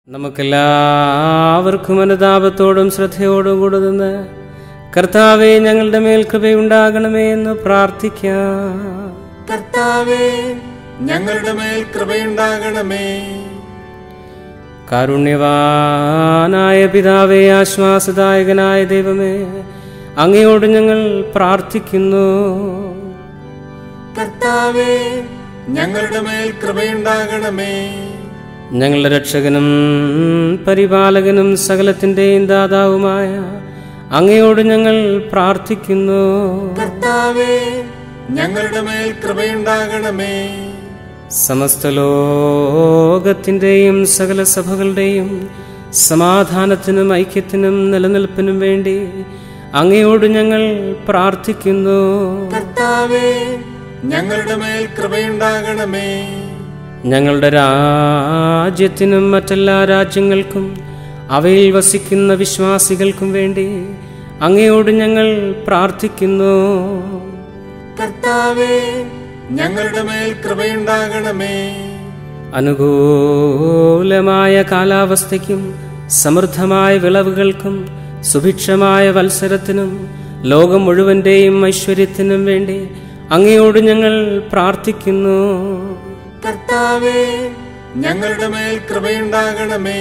നമുക്കെല്ലാവർക്കും അനുതാപത്തോടും ശ്രദ്ധയോടും കൂടെ നിന്ന് കർത്താവെ ഞങ്ങളുടെ മേൽ കൃപയുണ്ടാകണമേ എന്ന് പ്രാർത്ഥിക്കാം കർത്താവേ ഞങ്ങളുടെ മേൽ കൃപയുണ്ടാകണമേ കാരുണ്യവാനായ പിതാവേ ആശ്വാസദായകനായ ദൈവമേ അങ്ങയോട് ഞങ്ങൾ പ്രാർത്ഥിക്കുന്നു കർത്താവേ ഞങ്ങളുടെ മേൽ കൃപയുണ്ടാകണമേ ഞങ്ങളുടെ രക്ഷകനും പരിപാലകനും സകലത്തിൻ്റെയും ദാതാവുമായ അങ്ങയോട് ഞങ്ങൾ പ്രാർത്ഥിക്കുന്നു കർത്താവേ ഞങ്ങളുടെ മേൽ കൃപയുണ്ടാകണമേ സമസ്ത ലോകത്തിൻ്റെയും സകല സഭകളുടെയും സമാധാനത്തിനും ഐക്യത്തിനും നിലനിൽപ്പിനും വേണ്ടി അങ്ങയോട് ഞങ്ങൾ പ്രാർത്ഥിക്കുന്നു കർത്താവേ ഞങ്ങളുടെ മേൽ കൃപയുണ്ടാകണമേ ഞങ്ങളുടെ രാജ്യത്തിനും മറ്റെല്ലാ രാജ്യങ്ങൾക്കും അവയിൽ വസിക്കുന്ന വിശ്വാസികൾക്കും വേണ്ടി അങ്ങയോട് ഞങ്ങൾ പ്രാർത്ഥിക്കുന്നു കർത്താവേ ഞങ്ങളുടെ മേൽ കൃപയുണ്ടാകണമേ അനുകൂലമായ കാലാവസ്ഥയ്ക്കും സമൃദ്ധമായ വിളവുകൾക്കും സുഭിക്ഷമായ വത്സരത്തിനും ലോകം മുഴുവന്റെയും ഐശ്വര്യത്തിനും വേണ്ടി അങ്ങയോട് ഞങ്ങൾ പ്രാർത്ഥിക്കുന്നു കർത്താവേ ഞങ്ങളുടെ മേൽ കൃപയുണ്ടാകണമേ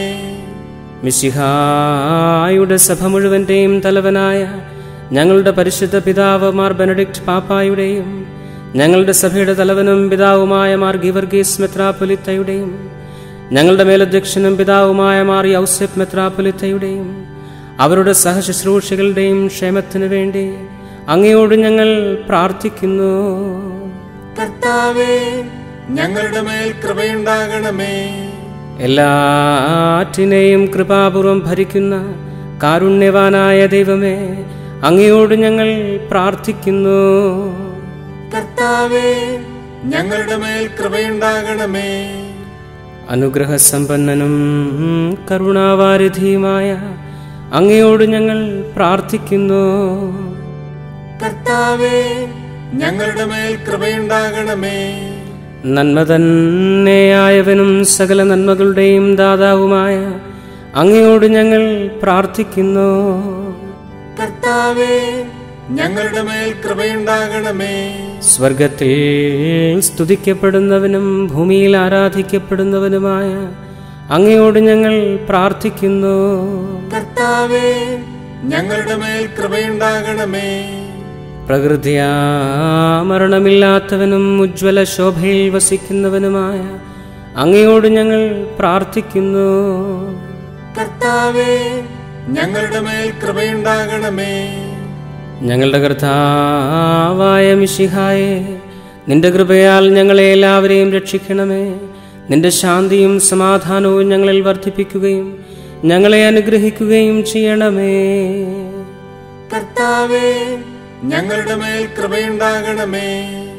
മിശിഹായുടെ സഭ മുഴുവന്റെയും തലവനായ ഞങ്ങളുടെ പരിശുദ്ധ പിതാവ് മാർ ബെനഡിക്ട് പാപ്പായുടെയും ഞങ്ങളുടെ സഭയുടെ തലവനും പിതാവുമായ മാർ ഗിവർഗീസ് മെത്രാപൊലിത്തയുടെയും ഞങ്ങളുടെ മേലധ്യക്ഷനും പിതാവുമായ മാർ യൗസെഫ് മെത്രാപൊലിത്തയുടെയും അവരുടെ സഹശുശ്രൂഷകളുടെയും ക്ഷേമത്തിനു വേണ്ടി അങ്ങയോട് ഞങ്ങൾ പ്രാർത്ഥിക്കുന്നു കർത്താവേ ഞങ്ങളുടെ മേൽ കൃപയുണ്ടാകണമേ എല്ലാറ്റിനെയും കൃപാപൂർവം ഭരിക്കുന്ന കാരുണ്യവാനായ ദൈവമേ അങ്ങയോട് ഞങ്ങൾ പ്രാർത്ഥിക്കുന്നു കർത്താവേ ഞങ്ങളുടെ മേൽ കൃപയുണ്ടാകണമേ അനുഗ്രഹസമ്പന്നനും കരുണാവാരിധിയുമായ അങ്ങയോട് ഞങ്ങൾ പ്രാർത്ഥിക്കുന്നു കർത്താവേ ഞങ്ങളുടെ മേൽ കൃപയുണ്ടാകണമേ നന്മ തന്നെയായവനും സകല നന്മകളുടെയും ദാതാവുമായ അങ്ങയോട് ഞങ്ങൾ പ്രാർത്ഥിക്കുന്നു കർത്താവേ ഞങ്ങളുടെ മേൽ കൃപയുണ്ടാകണമേ സ്വർഗത്തിൽ സ്തുതിക്കപ്പെടുന്നവനും ഭൂമിയിൽ ആരാധിക്കപ്പെടുന്നവനുമായ അങ്ങയോട് ഞങ്ങൾ പ്രാർത്ഥിക്കുന്നു കർത്താവേ ഞങ്ങളുടെ മേൽ കൃപയുണ്ടാകണമേ പ്രകൃതിയാ മരണമില്ലാത്തവനും ഉജ്ജ്വല ശോഭയിൽ വസിക്കുന്നവനുമായ അങ്ങയോട് ഞങ്ങൾ പ്രാർത്ഥിക്കുന്നു കർത്താവേ ഞങ്ങളുടെ മേൽ കൃപയുണ്ടാകണമേ ഞങ്ങളുടെ കർത്താവായ മിശിഹായെ നിന്റെ കൃപയാൽ ഞങ്ങളെ എല്ലാവരെയും രക്ഷിക്കണമേ നിന്റെ ശാന്തിയും സമാധാനവും ഞങ്ങളിൽ വർദ്ധിപ്പിക്കുകയും ഞങ്ങളെ അനുഗ്രഹിക്കുകയും ചെയ്യണമേ കർത്താവേ ഞങ്ങളുടെ മേൽ കൃപയുണ്ടാകണമേ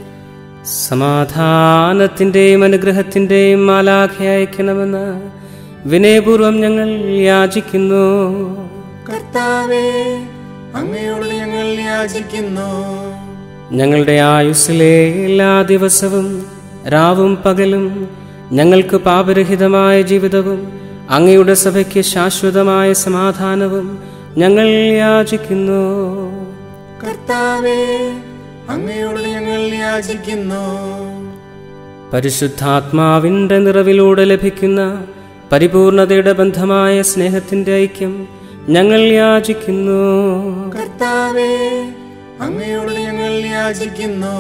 സമാധാനത്തിന്റെയും അനുഗ്രഹത്തിന്റെയും മാലാഖ അയക്കണമെന്ന് വിനയപൂർവം ഞങ്ങൾ യാചിക്കുന്നു കർത്താവേ അങ്ങയോട് ഞങ്ങൾ യാചിക്കുന്നു ഞങ്ങളുടെ ആയുസ്സിലെ എല്ലാ ദിവസവും രാവും പകലും ഞങ്ങൾക്ക് പാപരഹിതമായ ജീവിതവും അങ്ങയുടെ സഭയ്ക്ക് ശാശ്വതമായ സമാധാനവും ഞങ്ങൾ യാചിക്കുന്നു കർത്താവേ അങ്ങയോട് ഞങ്ങൾ യാചിക്കുന്നു പരിശുദ്ധാത്മാവിന്റെ നിറവിലൂടെ ലഭിക്കുന്ന പരിപൂർണതയുടെ ബന്ധമായ സ്നേഹത്തിന്റെ ഐക്യം ഞങ്ങൾ യാചിക്കുന്നു കർത്താവേ അങ്ങയോട് ഞങ്ങൾ യാചിക്കുന്നു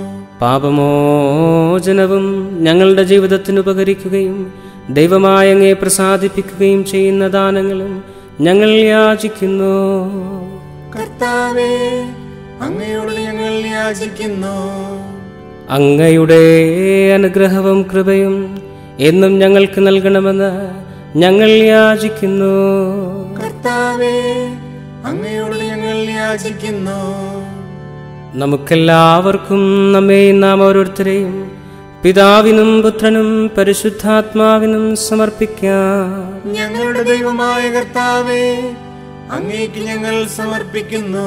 പാപമോചനവും ഞങ്ങളുടെ ജീവിതത്തിന് ഉപകരിക്കുകയും ദൈവമായ അങ്ങേ പ്രസാദിപ്പിക്കുകയും ചെയ്യുന്ന ദാനങ്ങളും ഞങ്ങൾ യാചിക്കുന്നു കർത്താവേ അങ്ങയോട് ഞങ്ങൾ യാചിക്കുന്നു അങ്ങയുടെ അനുഗ്രഹവും കൃപയും എന്നും ഞങ്ങൾക്ക് നൽകണമെന്ന് ഞങ്ങൾ യാചിക്കുന്നു കർത്താവേ അങ്ങയോട് ഞങ്ങൾ യാചിക്കുന്നു നമുക്കെല്ലാവർക്കും നമ്മെയും നാം ഓരോരുത്തരെയും പിതാവിനും പുത്രനും പരിശുദ്ധാത്മാവിനും സമർപ്പിക്കാം ഞങ്ങളുടെ ദൈവമായ കർത്താവേ അങ്ങേക്ക് ഞങ്ങൾ സമർപ്പിക്കുന്നു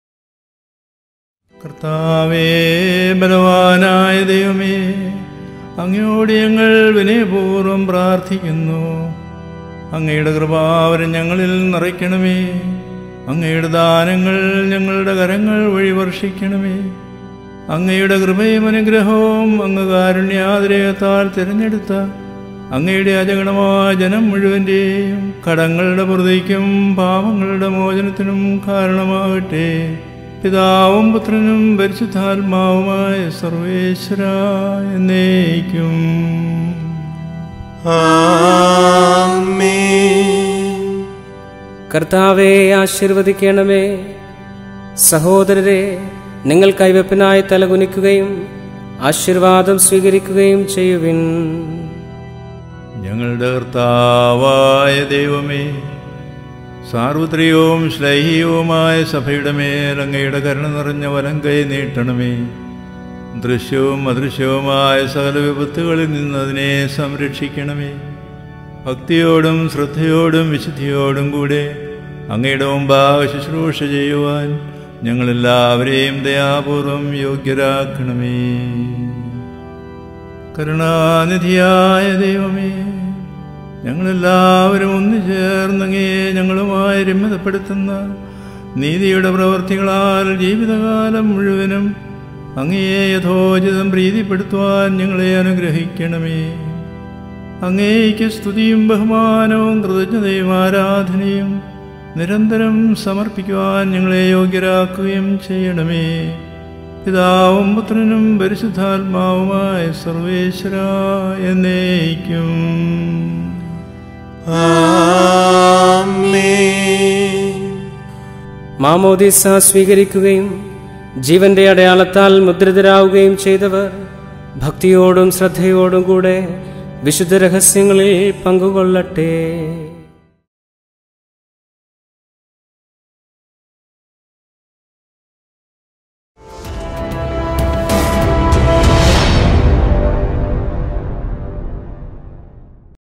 കർത്താവേ ബലവാനായ ദൈവമേ അങ്ങയോട് ഞങ്ങൾ വിനയപൂർവ്വം പ്രാർത്ഥിക്കുന്നു അങ്ങയുടെ കൃപാവരം ഞങ്ങളിൽ നിറയ്ക്കണമേ അങ്ങയുടെ ദാനങ്ങൾ ഞങ്ങളുടെ കരങ്ങൾ വഴി വർഷിക്കണമേ അങ്ങയുടെ കൃപയും അനുഗ്രഹവും അങ്ങ് കാരുണ്യാതിരയത്താൽ തിരഞ്ഞെടുത്ത അങ്ങയുടെ അജഗണമായ ജനം മുഴുവൻ്റെയും കടങ്ങളുടെ പ്രതിക്കും പാപങ്ങളുടെ മോചനത്തിനും കാരണമാകട്ടെ പിതാവും പുത്രനും പരിശുദ്ധാത്മാവുമായ സർവേശ്വര എന്നേക്കും ആമേൻ കർത്താവെ ആശീർവദിക്കണമേ സഹോദരരെ നിങ്ങൾ കൈവപ്പിനായി തലകുനിക്കുകയും ആശീർവാദം സ്വീകരിക്കുകയും ചെയ്യുവിൻ ഞങ്ങളുടെ കർത്താവായ ദൈവമേ സാർവത്രികവും ശ്ലൈഹികവുമായ സഭയുടെ മേൽ അങ്ങയുടെ കരുണ നിറഞ്ഞ വലം കൈ നീട്ടണമേ ദൃശ്യവും അദൃശ്യവുമായ സകല വിപത്തുകളിൽ നിന്നതിനെ സംരക്ഷിക്കണമേ ഭക്തിയോടും ശ്രദ്ധയോടും വിശുദ്ധിയോടും കൂടെ അങ്ങയുടെ മുമ്പാകെ ശുശ്രൂഷ ചെയ്യുവാൻ ഞങ്ങളെല്ലാവരെയും ദയാപൂർവം യോഗ്യരാക്കണമേ കരുണാനിധിയായ ദൈവമേ ഞങ്ങളെല്ലാവരും ഒന്നു ചേർന്നങ്ങേ ഞങ്ങളുമായി രമ്യതപ്പെടുത്തുന്ന നീതിയുടെ പ്രവർത്തികളാൽ ജീവിതകാലം മുഴുവനും അങ്ങയെ യഥോചിതം പ്രീതിപ്പെടുത്തുവാൻ ഞങ്ങളെ അനുഗ്രഹിക്കണമേ അങ്ങേക്ക് സ്തുതിയും ബഹുമാനവും കൃതജ്ഞതയും ആരാധനയും നിരന്തരം സമർപ്പിക്കുവാൻ ഞങ്ങളെ യോഗ്യരാക്കുകയും ചെയ്യണമേ പിതാവും പുത്രനും പരിശുദ്ധാത്മാവുമായ സർവേശ്വര എന്നേക്കും ആമേൻ മാമോദിസ സ്വീകരിക്കുകയും ജീവന്റെ അടയാളത്താൽ മുദ്രിതരാവുകയും ചെയ്തവർ ഭക്തിയോടും ശ്രദ്ധയോടും കൂടെ വിശുദ്ധ രഹസ്യങ്ങളിൽ പങ്കുകൊള്ളട്ടെ